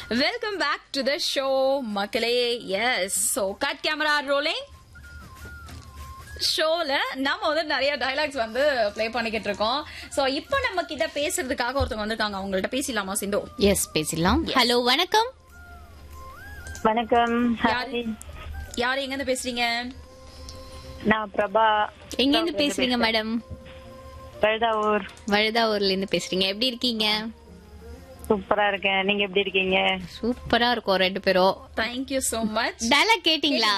Welcome back to the show மக்களே yes so cut camera rolling ஷோல நம்ம வந்து நிறைய டைலாக்ஸ் வந்து ப்ளே பண்ணிக்கிட்டு இருக்கோம் சோ இப்போ நம்ம கிட்ட பேசுறதுக்காக ஒருத்தவங்க வந்திருக்காங்க அவங்கள்ட்ட பேசிடலாமா சிந்து எஸ் பேசிடலாம் ஹலோ வணக்கம் வணக்கம் யாரு ஹாய். யார் எங்க இருந்து பேசுறீங்க நான் பிரபா எங்க இருந்து பேசுறீங்க மேடம் பழுதாவூர் வழுதாவூர்ல இருந்து பேசுறீங்க எப்படி இருக்கீங்க சூப்பரா இருக்கேன் நீங்க எப்படி இருக்கீங்க சூப்பரா இருக்கும் ரெண்டு பேரும் தேங்க்யூ சோ மச் டயலாக் கேட்டீங்களா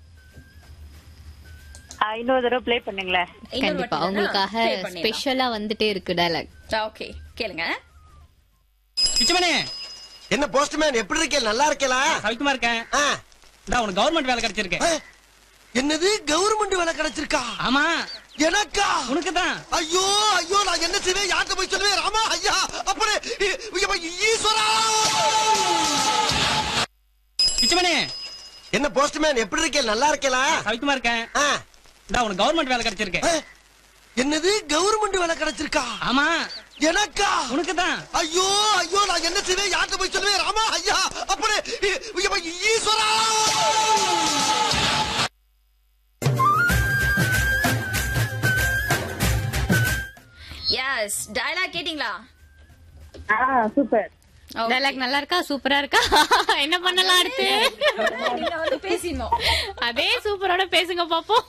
ஆ, இன்னொரு தடவை ப்ளே பண்ணுங்களேன் கண்டிப்பா உங்களுக்காக ஸ்பெஷலா வந்துட்டே இருக்கு டயலாக் ஓகே கேளுங்க பிச்சமணி என்ன போஸ்ட்மேன் எப்படி இருக்கே நல்லா இருக்கேலா சவிக்குமா இருக்கேன் ஆ, இந்தா உனக்கு கவர்மெண்ட் வேலை கிடைச்சிருக்கு ஆ, என்னது கவர்மெண்ட் வேலை கிடைச்சிருக்கா ஆமா எனக்கா உனக்கு தான் ஐயோ ஐயோ நான் என்ன செய்வேன் யார்கிட்ட போய் சொல்லுவேன் ராமா ஐயா அப்படி இ- இ- ஈஸ்வரா பிச்சமணி என்ன போஸ்ட்மேன் எப்படி இருக்கே நல்லா இருக்கேலா சவிக்குமா இருக்கேன் ஆ, இந்தா உனக்கு கவர்மெண்ட் வேலை கிடைச்சிருக்கு ஆ, என்னது கவர்மெண்ட் வேலை கிடைச்சிருக்கா ஆமா எனக்கா உனக்கு தான் ஐயோ ஐயோ நான் என்ன செய்வேன் யார்கிட்ட போய் சொல்லுவேன் ராமா ஐயா அப்படி இ- இ- ஈஸ்வரா எஸ் டயலாக் கேட்டிங்களா சூப்பர் டயலாக் நல்லா இருக்கா சூப்பரா இருக்கா என்ன பண்ணலாம் அடுத்து நீங்க வந்து பேசிடணும் அதே சூப்பரோட பேசுங்க பாப்போம்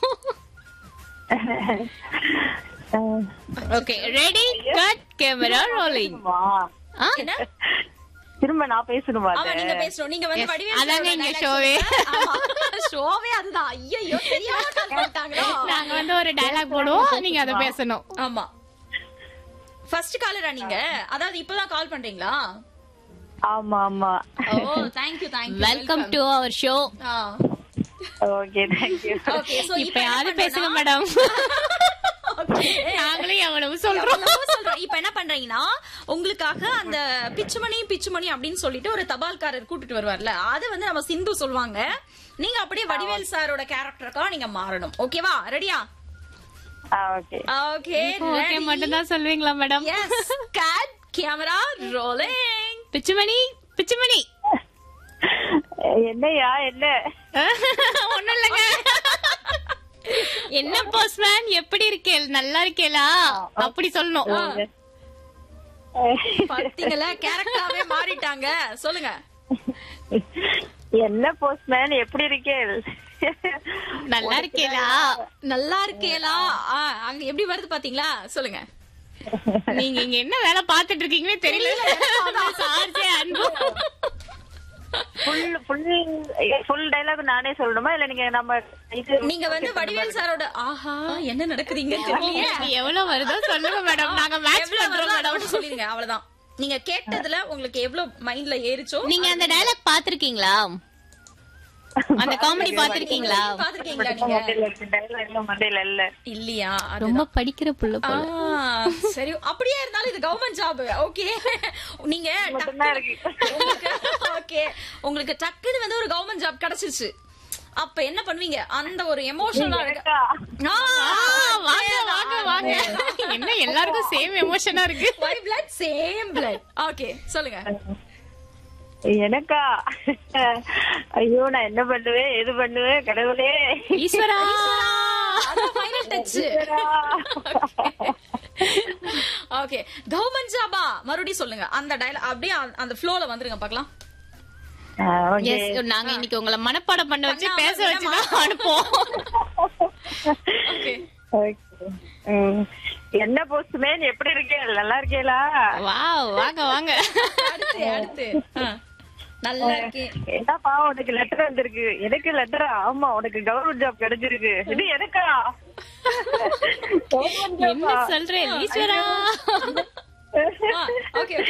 okay ready cut camera rolling என்ன திரும்ப நான் பேசணுமா ஆமா அது? நீங்க பேசணும் நீங்க வந்து Yes, வடிவேல் அதாங்க சாரோட இங்க dialogue showவே. சொல்லுங்க. ஆமா, showவே அதுதான் ஐயோ தெரியாம call பண்ணிட்டாங்களோ நாங்க வந்து ஒரு டயலாக் போடுவோம் நீங்க அதை பேசணும் ஆமா ஃபர்ஸ்ட் காலரா நீங்க அதாவது இப்பதான் கால் பண்றீங்களா ஆமா ஆமா oh thank you thank you welcome to our show okay thank you okay so இப்ப யாரு பேசுங்க மேடம் நாங்களும் எவ்வளவு சொல்றோம் சொல்றேன் இப்ப என்ன பண்றீங்கன்னா உங்களுக்காக அந்த பிச்சுமணி பிச்சுமணி அப்படின்னு சொல்லிட்டு ஒரு தபால்காரர் கூட்டிட்டு வருவார்ல அது வந்து நம்ம சிந்து சொல்லுவாங்க நீங்க அப்படியே வடிவேல் சாரோட கேரக்டருக்கா நீங்க மாறணும் ஓகேவா ரெடியா ஓகே ஓகே ஓகே மட்டும் தான் சொல்வீங்களா madam yes cut camera rolling Pichumani Pichumani என்னையா என்ன ஒண்ணும் இல்லைங்க என்ன போஸ்ட்மேன் எப்படி இருக்கேள் நல்லா இருக்கேளா அப்படி சொல்லணும் பாத்தீங்களா கேரக்டராவே மாறிட்டாங்க சொல்லுங்க என்ன போஸ்ட்மேன் எப்படி இருக்கே நல்லா இருக்கேளா நல்லா இருக்கேலா ஆ, அங்க எப்படி வருது பாத்தீங்களா சொல்லுங்க நீங்க இங்க என்ன வேலை பாத்துட்டு இருக்கீங்கன்னே தெரியல சார்ஜே அன்பு ஃபுல் ஃபுல் ஃபுல் டைலாக் நானே சொல்லணுமா இல்ல நீங்க நம்ம இது நீங்க வந்து வடிவேல் சாரோட ஆஹா என்ன நடக்குதுங்க தெரியலையே உங்களுக்கு எவ்வளவு வருதோ சொல்லுங்க மேடம் நாங்க மேட்ச் எவ்வளவு பண்றோம் வருதோ அதை மேடம் மட்டும் சொல்லிருங்க அவ்வளவுதான் நீங்க கேட்டதுல உங்களுக்கு எவ்வளவு மைண்ட்ல ஏறிச்சோ நீங்க அந்த டயலாக் பாத்திருக்கீங்களா அந்த காமெடி பாத்திருக்கீங்களா பாத்திருக்கீங்களா நீங்க மண்டையில இருக்கு டைலாக் இல்ல மண்டையில இல்ல இல்லையா அது ரொம்ப படிக்கிற புள்ள போல ஆ, சரி அப்படியே இருந்தாலும் இது கவர்மெண்ட் ஜாப் ஓகே நீங்க மட்டும்தான் இருக்கு ஓகே உங்களுக்கு டக்குன்னு வந்து ஒரு கவர்மெண்ட் ஜாப் கிடைச்சிருச்சு அப்ப என்ன பண்ணுவீங்க அந்த ஒரு எமோஷனலா எனக்கா? வாங்க வாங்க வாங்க என்ன எல்லாருக்கும் சேம் எமோஷனா இருக்கு பிளட் சேம் பிளட் ஓகே சொல்லுங்க எனக்கா ஐயோ நான் என்ன பண்ணுவேன் எது பண்ணுவேன் கடவுளே Eswara final touch okay government ஜாபா மறுபடியும் சொல்லுங்க அந்த டயலாக் அப்படியே அந்த- அந்த ஃப்ளோல வந்துருங்க பார்க்கலாம் ஆ, okay. எஸ் நாங்க இன்னைக்கு உங்களை மனப்பாடம் பண்ண வச்சு பண்ணாம பேச வச்சுதான் அனுப்போம் ஓகே Okay. ம். என்ன போஸ்ட்மேன் எப்படி இருக்கேன் நல்லா இருக்கேளா வாவ் வாங்க வாங்க அடுத்து அடுத்து ஆ. நல்லா இருக்கு என்னப்பா உனக்கு லெட்டர் வந்திருக்கு எனக்கு லெட்டரா ஆமா உனக்கு கவர்மெண்ட் ஜாப் கிடைச்சிருக்கு இது எனக்கா Government job என்ன ஆ? சொல்றேன் ஈஸ்வரா ஓகே